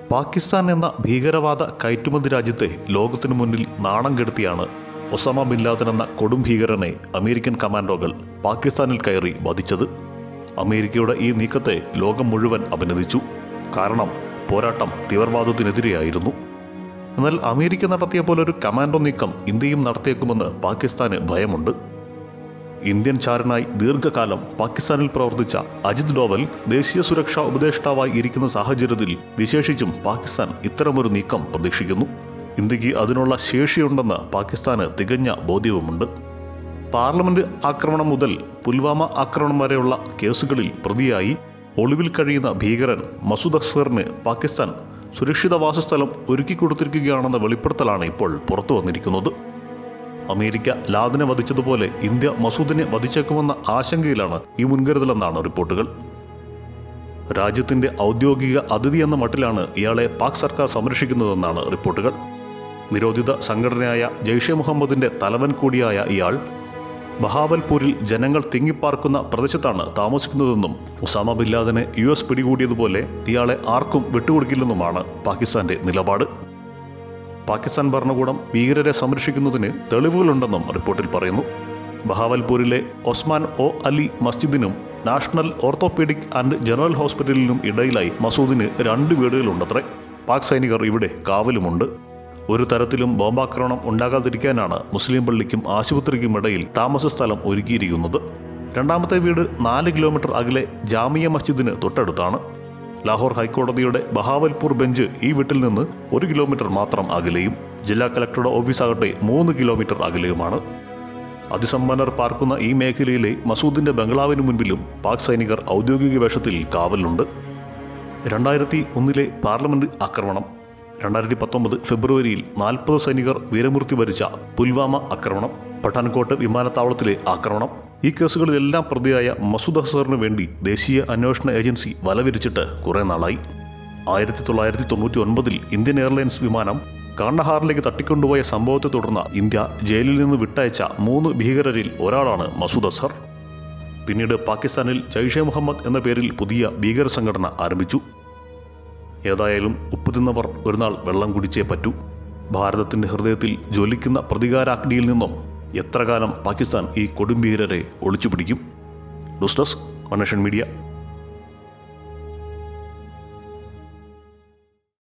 പാകിസ്ഥാൻ എന്ന ഭീകരവാദ കയറ്റുമതി രാജ്യത്തെ ലോകത്തിനു മുന്നിൽ നാണം കെടുത്തിയാണ് ഒസാമ ബിൻ ലാദൻ എന്ന കൊടും ഭീകരനെ അമേരിക്കൻ കമാൻഡോകൾ പാകിസ്ഥാനിൽ കയറി വധിച്ചത് അമേരിക്കയുടെ ഈ നീക്കത്തെ ലോകം മുഴുവൻ അഭിനന്ദിച്ചു കാരണം പോരാട്ടം തീവ്രവാദത്തിനെതിരെയായിരുന്നു എന്നാൽ അമേരിക്ക നടത്തിയ പോലൊരു കമാൻഡോ നീക്കം ഇന്ത്യയും നടത്തിയേക്കുമെന്ന് പാകിസ്ഥാന് ഭയമുണ്ട് ഇന്ത്യൻ ചാരനായി ദീർഘകാലം പാകിസ്ഥാനിൽ പ്രവർത്തിച്ച അജിത് ഡോവൽ ദേശീയ സുരക്ഷാ ഉപദേഷ്ടാവായി ഇരിക്കുന്ന സാഹചര്യത്തിൽ വിശേഷിച്ചും പാകിസ്ഥാൻ ഇത്തരമൊരു നീക്കം പ്രതീക്ഷിക്കുന്നു ഇന്ത്യക്ക് അതിനുള്ള ശേഷിയുണ്ടെന്ന് പാകിസ്ഥാന് തികഞ്ഞ ബോധ്യവുമുണ്ട് പാർലമെന്റ് ആക്രമണം മുതൽ പുൽവാമ ആക്രമണം വരെയുള്ള കേസുകളിൽ പ്രതിയായി ഒളിവിൽ കഴിയുന്ന ഭീകരൻ മസൂദ് അസ്ഹറിന് പാകിസ്ഥാൻ സുരക്ഷിത വാസസ്ഥലം ഒരുക്കിക്കൊടുത്തിരിക്കുകയാണെന്ന വെളിപ്പെടുത്തലാണ് ഇപ്പോൾ പുറത്തു വന്നിരിക്കുന്നത് അമേരിക്ക ലാദിനെ വധിച്ചതുപോലെ ഇന്ത്യ മസൂദിനെ വധിച്ചേക്കുമെന്ന ആശങ്കയിലാണ് ഈ മുൻകരുതലെന്നാണ് റിപ്പോർട്ടുകൾ രാജ്യത്തിന്റെ ഔദ്യോഗിക അതിഥി എന്ന മട്ടിലാണ് ഇയാളെ പാക് സർക്കാർ സംരക്ഷിക്കുന്നതെന്നാണ് റിപ്പോർട്ടുകൾ നിരോധിത സംഘടനയായ ജെയ്ഷെ മുഹമ്മദിന്റെ തലവൻ കൂടിയായ ഇയാൾ ബഹാവൽപൂരിൽ ജനങ്ങൾ തിങ്ങിപ്പാർക്കുന്ന പ്രദേശത്താണ് താമസിക്കുന്നതെന്നും ഉസാമ ബിൻ ലാദനെ യു എസ് പിടികൂടിയതുപോലെ ഇയാളെ ആർക്കും വിട്ടുകൊടുക്കില്ലെന്നുമാണ് പാകിസ്ഥാന്റെ നിലപാട് പാകിസ്ഥാൻ ഭരണകൂടം ഭീകരരെ സംരക്ഷിക്കുന്നതിന് തെളിവുകളുണ്ടെന്നും റിപ്പോർട്ടിൽ പറയുന്നു ബഹാവൽപൂരിലെ ഒസ്മാൻ ഒ അലി മസ്ജിദിനും നാഷണൽ ഓർത്തോപീഡിക് ആൻഡ് ജനറൽ ഹോസ്പിറ്റലിനും ഇടയിലായി മസൂദിന് രണ്ട് വീടുകളുണ്ടത്രേ പാക് സൈനികർ ഇവിടെ കാവലുമുണ്ട് ഒരു തരത്തിലും ബോംബാക്രമണം ഉണ്ടാകാതിരിക്കാനാണ് മുസ്ലിം പള്ളിക്കും ആശുപത്രിക്കും ഇടയിൽ താമസ സ്ഥലം ഒരുക്കിയിരിക്കുന്നത് രണ്ടാമത്തെ വീട് നാല് കിലോമീറ്റർ അകലെ ജാമിയ മസ്ജിദിന് തൊട്ടടുത്താണ് ലാഹോർ ഹൈക്കോടതിയുടെ ബഹാവൽപൂർ ബെഞ്ച് ഈ വീട്ടിൽ നിന്ന് ഒരു കിലോമീറ്റർ മാത്രം അകലെയും ജില്ലാ കലക്ടറുടെ ഓഫീസാകട്ടെ മൂന്ന് കിലോമീറ്റർ അകലെയുമാണ് അതിസമ്പന്നർ പാർക്കുന്ന ഈ മേഖലയിലെ മസൂദിന്റെ ബംഗ്ലാവിന് മുൻപിലും പാക് സൈനികർ ഔദ്യോഗിക വേഷത്തിൽ കാവലുണ്ട് രണ്ടായിരത്തി ഒന്നിലെ പാർലമെന്റ് ആക്രമണം രണ്ടായിരത്തി പത്തൊമ്പത് ഫെബ്രുവരിയിൽ നാൽപ്പത് സൈനികർ വീരമൃത്യു വരിച്ച പുൽവാമ ആക്രമണം പഠാൻകോട്ട് വിമാനത്താവളത്തിലെ ആക്രമണം ഈ കേസുകളിലെല്ലാം പ്രതിയായ മസൂദ് അസറിന് വേണ്ടി ദേശീയ അന്വേഷണ ഏജൻസി വലവിരിച്ചിട്ട് കുറേ നാളായി ആയിരത്തി തൊള്ളായിരത്തി തൊണ്ണൂറ്റി ഒൻപതിൽ ഇന്ത്യൻ എയർലൈൻസ് വിമാനം കാണ്ടഹാറിലേക്ക് തട്ടിക്കൊണ്ടുപോയ സംഭവത്തെ തുടർന്ന് ഇന്ത്യ ജയിലിൽ നിന്ന് വിട്ടയച്ച മൂന്ന് ഭീകരരിൽ ഒരാളാണ് മസൂദ് അസർ പിന്നീട് പാകിസ്ഥാനിൽ ജയ്ഷെ മുഹമ്മദ് എന്ന പേരിൽ പുതിയ ഭീകര സംഘടന ആരംഭിച്ചു ഏതായാലും ഉപ്പ് തിന്നവർ ഒരു നാൾ വെള്ളം കുടിച്ചേ പറ്റൂ ഭാരതത്തിന്റെ ഹൃദയത്തിൽ ജ്വലിക്കുന്ന പ്രതികാരാഗ്നിയിൽ നിന്നും എത്ര കാലം പാകിസ്ഥാൻ ഈ കൊടുംഭീകരരെ ഒളിച്ചു പിടിക്കും ന്യൂസ് ഡെസ്ക് മണേഷൻ മീഡിയ